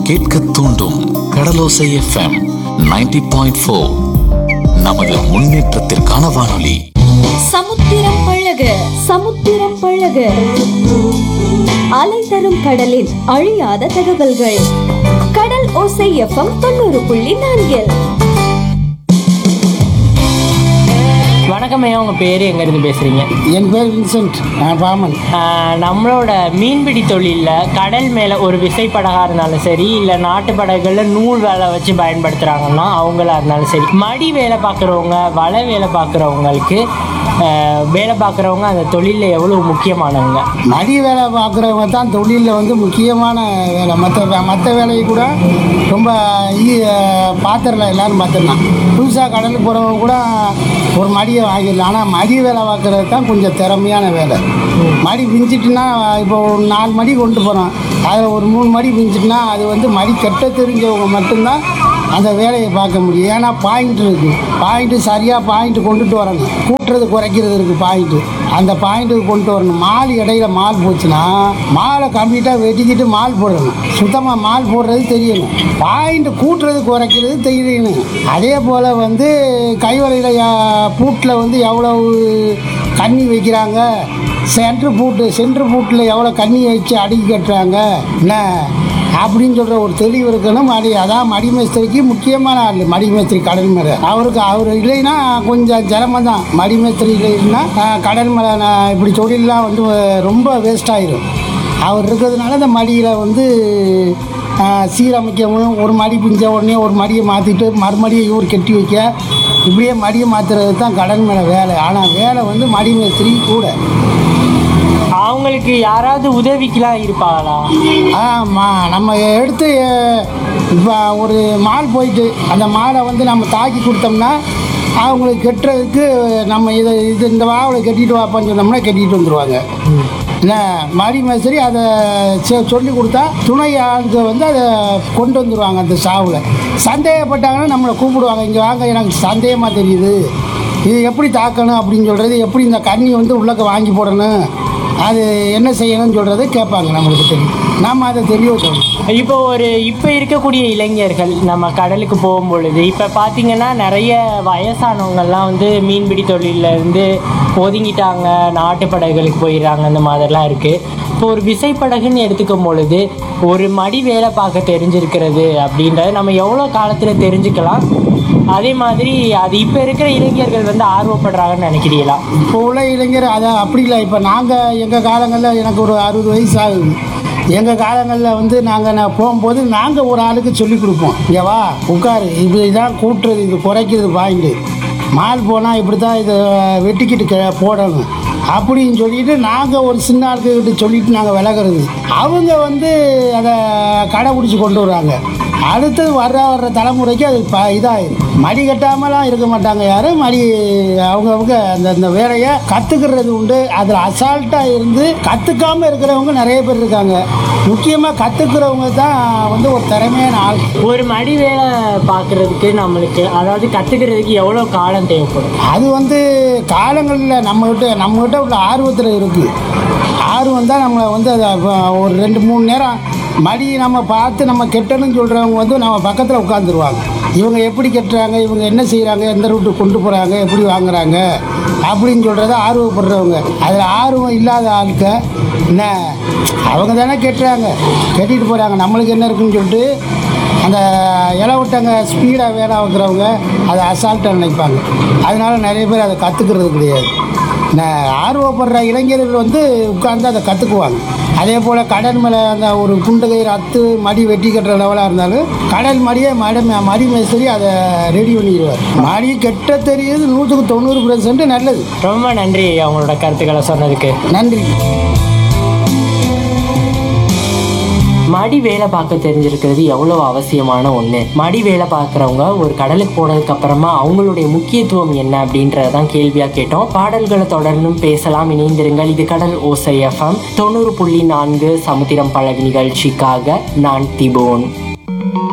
கேட்க தூண்டும் கடலோசை FM 90.4 point four நமது முன்னேற்றத்திற்கான வானொலி சமுத்திரம் பழக சமுத்திரம் பழக அலை தரும் கடலின் அழியாத தகவல்கள் கடல் ஓசை எஃப்எம் தொண்ணூறு புள்ளி நான்கில் வணக்கம் ஐயா உங்கள் பேர் எங்கேருந்து பேசுகிறீங்க என் பேர் வின்சென்ட் நான் பாமன் நம்மளோட மீன்பிடி தொழிலில் கடல் மேலே ஒரு விசைப்படகா இருந்தாலும் சரி இல்லை நாட்டு படகுகளில் நூல் வேலை வச்சு பயன்படுத்துகிறாங்கன்னா அவங்களா இருந்தாலும் சரி மடி வேலை பார்க்குறவங்க வலை வேலை பார்க்குறவங்களுக்கு வேலை பார்க்குறவங்க அந்த தொழிலில் எவ்வளோ முக்கியமானவங்க மடி வேலை பார்க்குறவங்க தான் தொழிலில் வந்து முக்கியமான வேலை மற்ற மற்ற வேலையை கூட ரொம்ப ஈ பார்த்துடலாம் எல்லாரும் பார்த்துடலாம் புதுசாக கடலுக்கு போகிறவங்க கூட ஒரு மடியை வாங்கிடலாம் ஆனால் மடி வேலை பார்க்குறது தான் கொஞ்சம் திறமையான வேலை மடி பிஞ்சிட்டுனா இப்போ ஒரு நாலு மடி கொண்டு போகிறோம் அதில் ஒரு மூணு மடி பிஞ்சிட்டுனா அது வந்து மடி கெட்ட தெரிஞ்சவங்க மட்டும்தான் அந்த வேலையை பார்க்க முடியும் ஏன்னா பாயிண்ட் இருக்குது பாயிண்ட்டு சரியாக பாயிண்ட் கொண்டுட்டு வரணும் கூட்டுறது குறைக்கிறது இருக்குது பாயிண்ட்டு அந்த பாயிண்ட்டுக்கு கொண்டு வரணும் மால் இடையில மால் போச்சுன்னா மாலை கம்ப்ளீட்டாக வெட்டிக்கிட்டு மால் போடணும் சுத்தமாக மால் போடுறது தெரியணும் பாயிண்ட் கூட்டுறது குறைக்கிறது தெரியணும் அதே போல் வந்து கைவலையில் பூட்டில் வந்து எவ்வளவு கண்ணி வைக்கிறாங்க சென்ட்ரு பூட்டு சென்ட்ரு பூட்டில் எவ்வளோ கண்ணி வச்சு அடுக்கி கட்டுறாங்க என்ன அப்படின்னு சொல்கிற ஒரு தெளிவு இருக்கணும் மடி அதான் மடிமேஸ்திரிக்கு முக்கியமான ஆள் மடிமேஸ்திரி கடல் மேலே அவருக்கு அவர் இல்லைன்னா கொஞ்சம் சிரமம் தான் மடிமேஸ்திரி இல்லைன்னா ஆஹ், கடல் மேலே நான் இப்படி தொழிலெலாம் வந்து ரொம்ப வேஸ்ட் ஆயிரும் அவர் இருக்கிறதுனால இந்த மடியில் வந்து ஆஹ், சீரமைக்கவும் ஒரு மடி பிஞ்ச உடனே ஒரு மடியை மாற்றிட்டு மறுமடியை இவர் கட்டி வைக்க இப்படியே மடியை மாற்றுறது தான் கடல் மேலே வேலை ஆனால் வேலை வந்து மடிமேஸ்திரி கூட அவங்களுக்கு யாராவது உதவிக்கெலாம் இருப்பாங்களா ஆமாம் நம்ம எடுத்து இப்போ ஒரு மால் போயிட்டு அந்த மாலை வந்து நம்ம தாக்கி கொடுத்தோம்னா அவங்களுக்கு கெட்டுறதுக்கு நம்ம இதை இது இந்த வாவில் கட்டிட்டு வாப்பான்னு சொன்னோம்னா கட்டிட்டு வந்துடுவாங்க என்ன மடி மேஸ்திரி அதை செ- சொல்லி கொடுத்தா துணை ஆளுங்க வந்து அதை கொண்டு வந்துடுவாங்க அந்த சாவில் சந்தேகப்பட்டாங்கன்னா நம்மளை கூப்பிடுவாங்க இங்கே வாங்க எனக்கு சந்தேகமாக தெரியுது இது எப்படி தாக்கணும் அப்படின்னு சொல்கிறது எப்படி இந்த கண்ணி வந்து உள்ளக்க வாங்கி போடணும் அது என்ன செய்யணும்னு சொல்கிறத கேட்பாங்க நம்மளுக்கு தெரியும் நாம் அதை தெளிவாக சொல்லணும் இப்போ ஒரு இப்போ இருக்கக்கூடிய இளைஞர்கள் நம்ம கடலுக்கு போகும் பொழுது இப்போ பார்த்தீங்கன்னா நிறைய வயசானவங்கெல்லாம் வந்து மீன்பிடி தொழில்ல இருந்து ஒதுங்கிட்டாங்க நாட்டு படகுகளுக்கு போயிடுறாங்க அந்த மாதிரிலாம் இருக்குது இப்போ ஒரு விசைப்படகுன்னு எடுத்துக்கும் பொழுது ஒரு மடி வேலை பார்க்க தெரிஞ்சிருக்கிறது அப்படின்றத நம்ம எவ்வளோ காலத்தில் தெரிஞ்சுக்கலாம் அதே மாதிரி அது இப்போ இருக்கிற இளைஞர்கள் வந்து ஆர்வப்படுறாங்கன்னு நினைக்கிறீங்களா இப்போ உள்ள இளைஞர் அதை அப்படி இல்லை இப்போ நாங்கள் எங்கள் காலங்களில் எனக்கு ஒரு அறுபது வயசு ஆகுது எங்கள் காலங்களில் வந்து நாங்கள் நான் போகும்போது நாங்கள் ஒரு ஆளுக்கு சொல்லி கொடுப்போம் இங்கே வா உட்காரு இது இதான் கூட்டுறது இது குறைக்கிறது பாயிண்ட்டு மால் போனால் இப்படி தான் இதை வெட்டிக்கிட்டு கே- போடணும் அப்படின்னு சொல்லிட்டு நாங்கள் ஒரு சின்ன ஆளுக்கிட்ட சொல்லிட்டு நாங்கள் விலகிறது அவங்க வந்து அதை கடைபிடிச்சி கொண்டு வராங்க அடுத்தது வர்ற வர்ற தலைமுறைக்கு அது ப இதாகிடும் மடி கட்டாமலாம் இருக்க மாட்டாங்க யாரும் மடி அவங்கவுங்க அந்த அந்த வேலையை கற்றுக்கிறது உண்டு அதில் அசால்ட்டாக இருந்து கற்றுக்காமல் இருக்கிறவங்க நிறைய பேர் இருக்காங்க முக்கியமாக கற்றுக்கிறவங்க தான் வந்து ஒரு திறமையான ஆள் ஒரு மடி வேலை பார்க்குறதுக்கு நம்மளுக்கு அதாவது கற்றுக்கிறதுக்கு எவ்வளோ காலம் தேவைப்படும் அது வந்து காலங்களில் நம்மகிட்ட நம்மகிட்ட உள்ள ஆர்வத்தில் இருக்குது ஆர்வம் தான் நம்மளை வந்து அதை வ- ஒரு ரெண்டு மூணு நேரம் மடி நம்ம பார்த்து நம்ம கெட்டணும்னு சொல்கிறவங்க வந்து நம்ம பக்கத்தில் உட்காந்துருவாங்க இவங்க எப்படி கெட்டுறாங்க இவங்க என்ன செய்கிறாங்க எந்த ரூட்டுக்கு கொண்டு போகிறாங்க எப்படி வாங்குறாங்க அப்படின்னு சொல்கிறத ஆர்வப்படுறவங்க அதில் ஆர்வம் இல்லாத ஆளுக்க என்ன அவங்க தானே கெட்டுறாங்க கட்டிட்டு போகிறாங்க நம்மளுக்கு என்ன இருக்குன்னு சொல்லிட்டு அந்த இலவட்டங்க ஸ்பீடாக வேலை வைக்கிறவங்க அதை அசால்ட்டாக நினைப்பாங்க அதனால நிறைய பேர் அதை கற்றுக்கிறது கிடையாது நான் ஆர்வப்படுற இளைஞர்கள் வந்து உட்கார்ந்து அதை கற்றுக்குவாங்க அதே போல் கடல் மேலே அந்த ஒரு குண்டகை அத்து மடி வெட்டி கட்டுற லெவலாக இருந்தாலும் கடல் மடியை மடி மடி மேஸ்திரி அதை ரெடி பண்ணிடுவார் மடி கெட்ட தெரியுது நூற்றுக்கு தொண்ணூறு பர்சன்ட் நல்லது ரொம்ப நன்றி ஐயா உங்களோட கருத்துக்களை சொன்னதுக்கு நன்றி மடி வேலை பார்க்க தெரிஞ்சிருக்கிறது எவ்வளவு அவசியமான ஒன்று மடி வேலை பார்க்குறவங்க ஒரு கடலுக்கு போனதுக்கு அப்புறமா அவங்களுடைய முக்கியத்துவம் என்ன அப்படின்றதான் கேள்வியாக கேட்டோம் பாடல்களை தொடர்ந்தும் பேசலாம் இணைந்திருங்கள் இது கடல் ஓசை எஃப்எம் தொண்ணூறு புள்ளி நான்கு சமுத்திரம் பழகு நிகழ்ச்சிக்காக நான் திபோன்